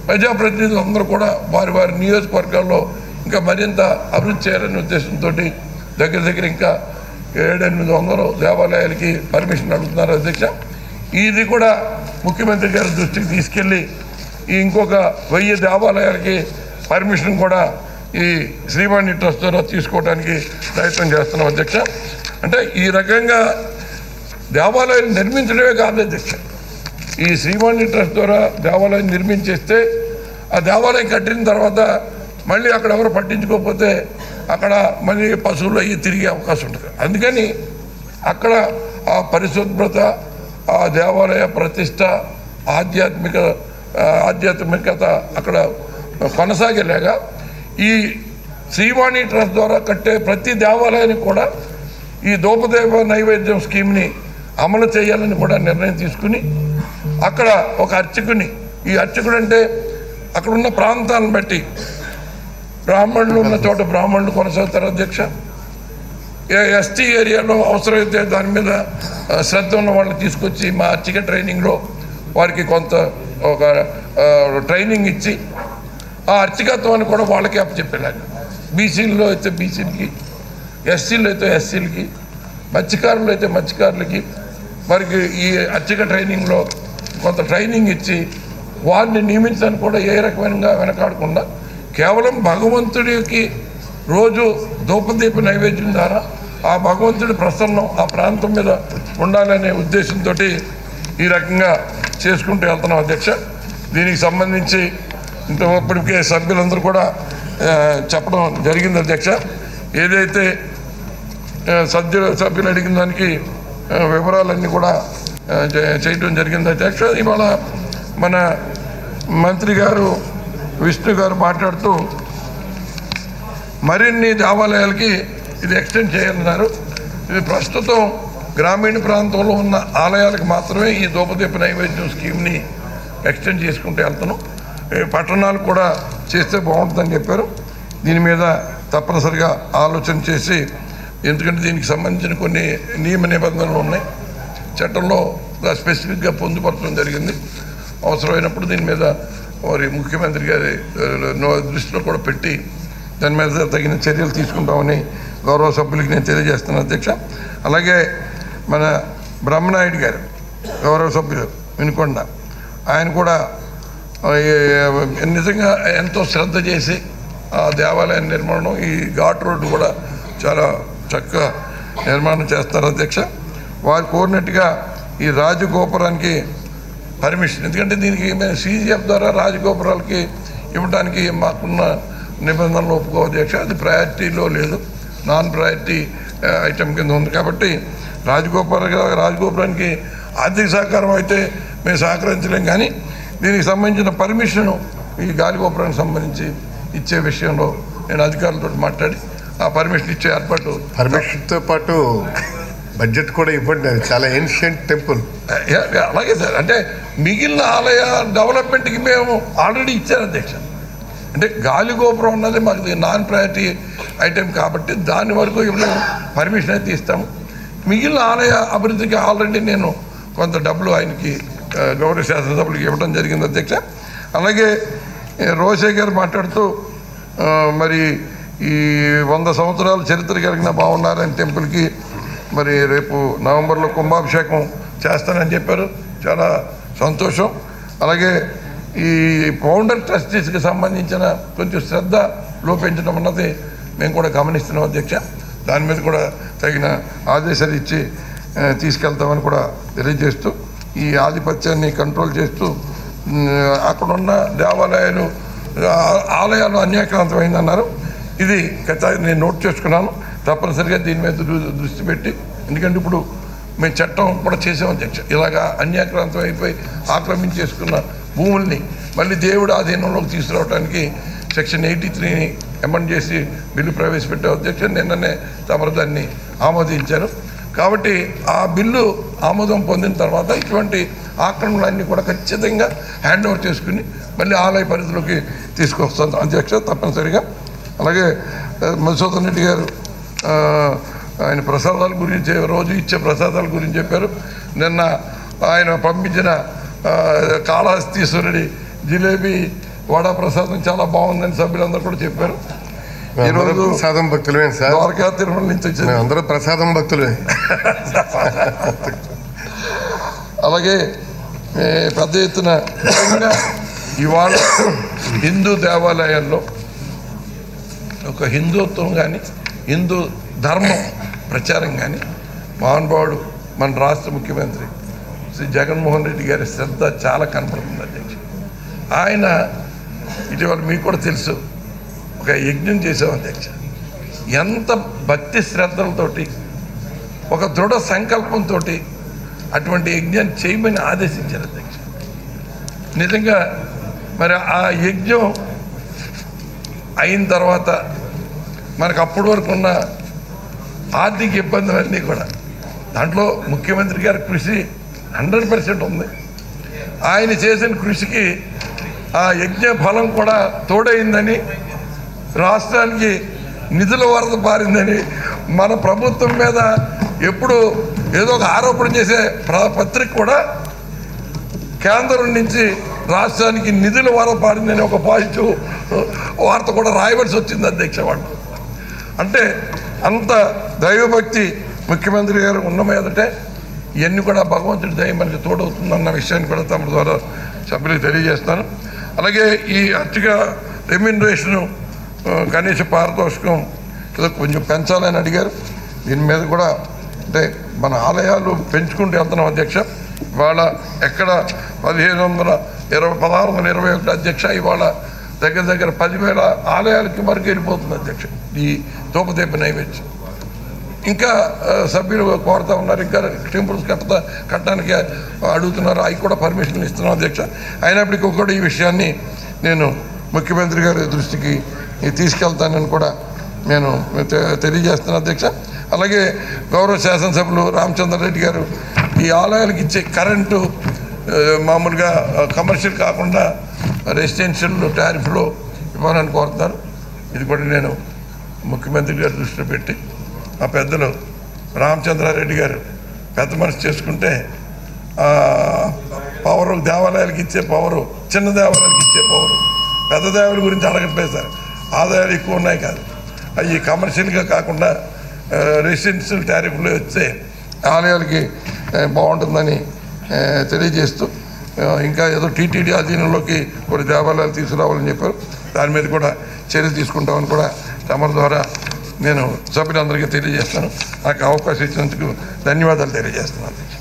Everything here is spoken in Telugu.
ప్రజాప్రతినిధులు అందరూ కూడా వారి వారి నియోజకవర్గాల్లో ఇంకా మరింత అభివృద్ధి చేయాలనే ఉద్దేశంతో దగ్గర దగ్గర ఇంకా ఏడెనిమిది వందలు దేవాలయాలకి పర్మిషన్ అడుగుతున్నారు అధ్యక్ష ఇది కూడా ముఖ్యమంత్రి గారి దృష్టికి తీసుకెళ్ళి ఈ ఇంకొక వెయ్యి దేవాలయాలకి పర్మిషన్ కూడా ఈ శ్రీవాణి ట్రస్ట్ ద్వారా తీసుకోవడానికి ప్రయత్నం చేస్తున్నాం అధ్యక్ష అంటే ఈ రకంగా దేవాలయాలు నిర్మించడమే కాదు అధ్యక్ష ఈ శ్రీవాణి ట్రస్ట్ ద్వారా దేవాలయం నిర్మించేస్తే ఆ దేవాలయం కట్టిన తర్వాత మళ్ళీ అక్కడ ఎవరు పట్టించుకోకపోతే అక్కడ మళ్ళీ పశువులు అయ్యి తిరిగే అవకాశం ఉంటుంది అందుకని అక్కడ ఆ పరిశుభ్రత ఆ దేవాలయ ప్రతిష్ట ఆధ్యాత్మిక ఆ, ఆధ్యాత్మికత అక్కడ కొనసాగేలాగా ఈ శ్రీవాణి ట్రస్ట్ ద్వారా కట్టే ప్రతి దేవాలయానికి కూడా ఈ దోపదేవ నైవేద్యం స్కీమ్ని అమలు చేయాలని కూడా నిర్ణయం తీసుకుని అక్కడ ఒక అర్చకుని ఈ అర్చకుడు అంటే అక్కడ ఉన్న ప్రాంతాలను బట్టి బ్రాహ్మణులు ఉన్న చోట బ్రాహ్మణులు కొనసాగుతారు అధ్యక్ష ఏ- ఎస్టీ ఏరియాలో అవసరమైతే దాని మీద ఆ, శ్రద్ధ ఉన్న వాళ్ళని తీసుకొచ్చి మా అర్చక ట్రైనింగ్లో వారికి కొంత ఒక ఆ, ట్రైనింగ్ ఇచ్చి ఆ అర్చకత్వాన్ని కూడా వాళ్ళకి అప్పచెప్పేలాగా బీసీల్లో అయితే బీసీలకి ఎస్సీలో అయితే ఎస్సీలకి మత్స్యకారులు అయితే మత్స్యకారులకి వారికి ఈ అర్చక ట్రైనింగ్లో కొంత ట్రైనింగ్ ఇచ్చి వారిని నియమించడానికి కూడా ఏ రకమైన వెనకాడకుండా కేవలం భగవంతుడికి రోజు ధూపదీప నైవేద్యం ద్వారా ఆ భగవంతుడి ప్రసన్నం ఆ ప్రాంతం మీద ఉండాలనే ఉద్దేశంతో ఈ రకంగా చేసుకుంటూ వెళ్తున్నాం అధ్యక్ష దీనికి సంబంధించి ఇంత ఇప్పటికే సభ్యులందరూ కూడా ఆ, చెప్పడం జరిగింది అధ్యక్ష ఏదైతే ఆ, సభ్యులు సభ్యులు అడిగిన దానికి ఆ, వివరాలన్నీ కూడా ఆ, చే- చేయటం జరిగింది అధ్యక్ష ఇవాళ మన మంత్రి గారు విష్ణు గారు మాట్లాడుతూ మరిన్ని దేవాలయాలకి ఇది ఎక్స్టెండ్ చేయాలన్నారు ఇది ప్రస్తుతం గ్రామీణ ప్రాంతంలో ఉన్న ఆలయాలకు మాత్రమే ఈ దూపదీప నైవేద్యం స్కీమ్ని ఎక్స్టెండ్ చేసుకుంటూ వెళ్తున్నాం ఈ పట్టణాలు కూడా చేస్తే బాగుంటుందని చెప్పారు దీని మీద తప్పనిసరిగా ఆలోచన చేసి ఎందుకంటే దీనికి సంబంధించిన కొన్ని నియమ నిబంధనలు ఉన్నాయి చట్టంలో స్పెసిఫిక్గా పొందుపరచడం జరిగింది అవసరమైనప్పుడు దీని మీద వారి ముఖ్యమంత్రి గారి ఆ, నో- దృష్టిలో కూడా పెట్టి దాని మీద తగిన చర్యలు తీసుకుంటామని గౌరవ సభ్యులకి నేను తెలియజేస్తున్నాను అధ్యక్ష అలాగే మన బ్రహ్మనాయుడు గారు గౌరవ సభ్యులు వినుకొండ ఆయన కూడా ఆ, ఏ- నిజంగా ఎంతో శ్రద్ధ చేసి ఆ దేవాలయ నిర్మాణం ఈ ఘాట్ రోడ్డు కూడా చాలా చక్కగా నిర్మాణం చేస్తారు అధ్యక్ష వారు కోరినట్టుగా ఈ రాజగోపురానికి పర్మిషన్ ఎందుకంటే దీనికి మేము సీజీఎఫ్ ద్వారా రాజగోపురాలకి ఇవ్వడానికి మాకున్న నిబంధనలు ఒప్పుకో అధ్యక్ష అది ప్రయారిటీలో లేదు నాన్ ప్రయారిటీ ఐటమ్ కింద ఉంది కాబట్టి రాజగోపుర రాజగోపురానికి ఆర్థిక సహకారం అయితే మేము సహకరించలేం కానీ దీనికి సంబంధించిన పర్మిషను ఈ గాలిగోపురానికి సంబంధించి ఇచ్చే విషయంలో నేను అధికారులతో మాట్లాడి ఆ పర్మిషన్ ఇచ్చే ఏర్పాటు పర్మిషన్తో పాటు బడ్జెట్ కూడా ఇవ్వండి అది చాలా ఏన్షియంట్ టెంపుల్ యా, యా, అలాగే సార్ అంటే మిగిలిన ఆలయ డెవలప్మెంట్కి మేము ఆల్రెడీ ఇచ్చారు అధ్యక్ష అంటే గాలి గోపురం ఉన్నది మాకు నాన్ ప్రయారిటీ ఐటెం కాబట్టి దాని వరకు ఇప్పుడు పర్మిషన్ అయితే ఇస్తాము మిగిలిన ఆలయ అభివృద్ధికి ఆల్రెడీ నేను కొంత డబ్బులు ఆయనకి ఆ, గౌరవ శాసనసభ్యులకి ఇవ్వడం జరిగింది అధ్యక్ష అలాగే ఏ, రోషే గారు మాట్లాడుతూ ఆ, మరి ఈ వంద సంవత్సరాల చరిత్ర కలిగిన బాగున్నారని టెంపుల్కి మరి రేపు నవంబర్లో కుంభాభిషేకం చేస్తానని చెప్పారు చాలా సంతోషం అలాగే ఈ ఫౌండర్ ట్రస్టీస్కి సంబంధించిన కొంచెం శ్రద్ధ లోపించడం అన్నది మేము కూడా గమనిస్తున్నాం అధ్యక్ష దాని మీద కూడా తగిన ఆదేశాలు ఇచ్చి ఆ, తీసుకెళ్తామని కూడా తెలియజేస్తూ ఈ ఆధిపత్యాన్ని కంట్రోల్ చేస్తూ ఉమ్, అక్కడున్న దేవాలయాలు ఆ- ఆలయాలు అన్యాక్రాంతమైందన్నారు ఇది గత నేను నోట్ చేసుకున్నాను తప్పనిసరిగా దీని మీద దృ- దృష్టి పెట్టి ఎందుకంటే ఇప్పుడు మేము చట్టం కూడా చేసాం అధ్యక్ష ఇలాగా అన్యాక్రాంతం అయిపోయి ఆక్రమించేసుకున్న భూముల్ని మళ్ళీ దేవుడు ఆధీనంలోకి తీసుకురావడానికి సెక్షన్ ఎయిటీ త్రీని అమెండ్ చేసి బిల్లు ప్రవేశపెట్టే అధ్యక్ష నిన్ననే తమరు దాన్ని ఆమోదించారు కాబట్టి ఆ బిల్లు ఆమోదం పొందిన తర్వాత ఇటువంటి ఆక్రమణలన్నీ కూడా ఖచ్చితంగా హ్యాండ్ ఓవర్ చేసుకుని మళ్ళీ ఆలయ పరిధిలోకి తీసుకొస్తాం అధ్యక్ష తప్పనిసరిగా అలాగే ఆ, మధుసూదన్ రెడ్డి గారు ఆ, ఆయన ప్రసాదాల గురించి రోజు ఇచ్చే ప్రసాదాల గురించి చెప్పారు నిన్న ఆయన పంపించిన ఆ, కాళహస్తీశ్వరుడి జిలేబీ వడా ప్రసాదం చాలా బాగుందని సభ్యులందరూ కూడా చెప్పారు మేమందరం ఈరోజు ప్రసాదం భక్తులమే సార్ ద్వారకా తిరుమల నుంచి వచ్చింది మేమందరం ప్రసాదం భక్తులమే అలాగే ఏ, పెద్ద ఎత్తున ముఖ్యంగా ఇవాళ హిందూ దేవాలయాల్లో ఒక హిందుత్వం కానీ హిందూ ధర్మం ప్రచారం కానీ మహానుభావుడు మన రాష్ట్ర ముఖ్యమంత్రి శ్రీ జగన్మోహన్ రెడ్డి గారి శ్రద్ధ చాలా కనపడుతుంది అధ్యక్ష ఆయన ఇటీవల మీకు కూడా తెలుసు ఒక యజ్ఞం చేసాం అధ్యక్ష ఎంత భక్తి శ్రద్ధలతోటి ఒక దృఢ సంకల్పంతో అటువంటి యజ్ఞాన్ని చేయమని ఆదేశించారు అధ్యక్ష నిజంగా మరి ఆ యజ్ఞం అయిన తర్వాత మనకు అప్పటి వరకు ఉన్న ఆర్థిక ఇబ్బందులన్నీ కూడా దాంట్లో ముఖ్యమంత్రి గారి కృషి హండ్రెడ్ పర్సెంట్ ఉంది ఆయన చేసిన కృషికి ఆ యజ్ఞ ఫలం కూడా తోడైందని రాష్ట్రానికి నిధుల వరద పారిందని మన ప్రభుత్వం మీద ఎప్పుడు ఏదో ఒక ఆరోపణ చేసే ప్ర- పత్రిక కూడా కేంద్రం నుంచి రాష్ట్రానికి నిధుల వరద పారిందని ఒక పాజిటివ్ వార్త కూడా రాయవలసి వచ్చింది అధ్యక్ష వాళ్ళు అంటే అంత దైవభక్తి ముఖ్యమంత్రి గారు ఉన్న మీదటే ఇవన్నీ కూడా భగవంతుడి దయ మనకి తోడవుతుందన్న విషయాన్ని కూడా తమ ద్వారా సభ్యులకు తెలియజేస్తాను అలాగే ఈ అర్చక రెమ్యూనరేషను ఆ, కనీస పారితోషికం ఏదో కొంచెం పెంచాలని అడిగారు దీని మీద కూడా అంటే మన ఆలయాలు పెంచుకుంటూ వెళ్తున్నాం అధ్యక్ష ఇవాళ ఎక్కడ పదిహేను వందల ఇరవై పదహారు వందల ఇరవై ఒకటి అధ్యక్ష ఇవాళ దగ్గర దగ్గర పదివేల ఆలయాలకి వరకు వెళ్ళిపోతుంది అధ్యక్ష ఈ తోపదెబ్బ నైవేద్యం ఇంకా ఆ, సభ్యులు కోరుతా ఉన్నారు ఇంకా టెంపుల్స్ కట్టతా కట్టడానికి అడుగుతున్నారు అవి కూడా పర్మిషన్ ఇస్తున్నాం అధ్యక్ష అయినప్పటికీ కూడా ఈ విషయాన్ని నేను ముఖ్యమంత్రి గారి దృష్టికి తీసుకెళ్తానని కూడా నేను తె- తెలియజేస్తున్నాను అధ్యక్ష అలాగే గౌరవ శాసనసభ్యులు రామచంద్రారెడ్డి గారు ఈ ఆలయాలకు ఇచ్చే కరెంటు ఆ, మామూలుగా కమర్షియల్ కాకుండా రెసిడెన్షియల్ టారిఫ్లో ఇవ్వాలని కోరుతారు ఇది కూడా నేను ముఖ్యమంత్రి గారి దృష్టిలో పెట్టి ఆ పెద్దలు రామచంద్రారెడ్డి గారు పెద్ద మనసు చేసుకుంటే ఆ, పవరు దేవాలయాలకు ఇచ్చే పవరు చిన్న దేవాలయాలకు ఇచ్చే పవరు పెద్ద దేవాలయాల గురించి అడగట్లేదు సార్ ఆదాయాలు ఎక్కువ ఉన్నాయి కాదు అవి కమర్షియల్గా కాకుండా రెసిడెన్షియల్ టారిఫ్లో వచ్చే ఆలయాలకి ఆ, బాగుంటుందని ఆ, తెలియజేస్తూ ఆ, ఇంకా ఏదో టీటీడీ అధీనంలోకి కొన్ని దేవాలయాలు తీసుకురావాలని చెప్పారు దాని మీద కూడా చర్యలు తీసుకుంటామని కూడా తమరి ద్వారా నేను సభ్యులందరికీ తెలియజేస్తాను నాకు అవకాశం ఇచ్చినందుకు ధన్యవాదాలు తెలియజేస్తున్నాను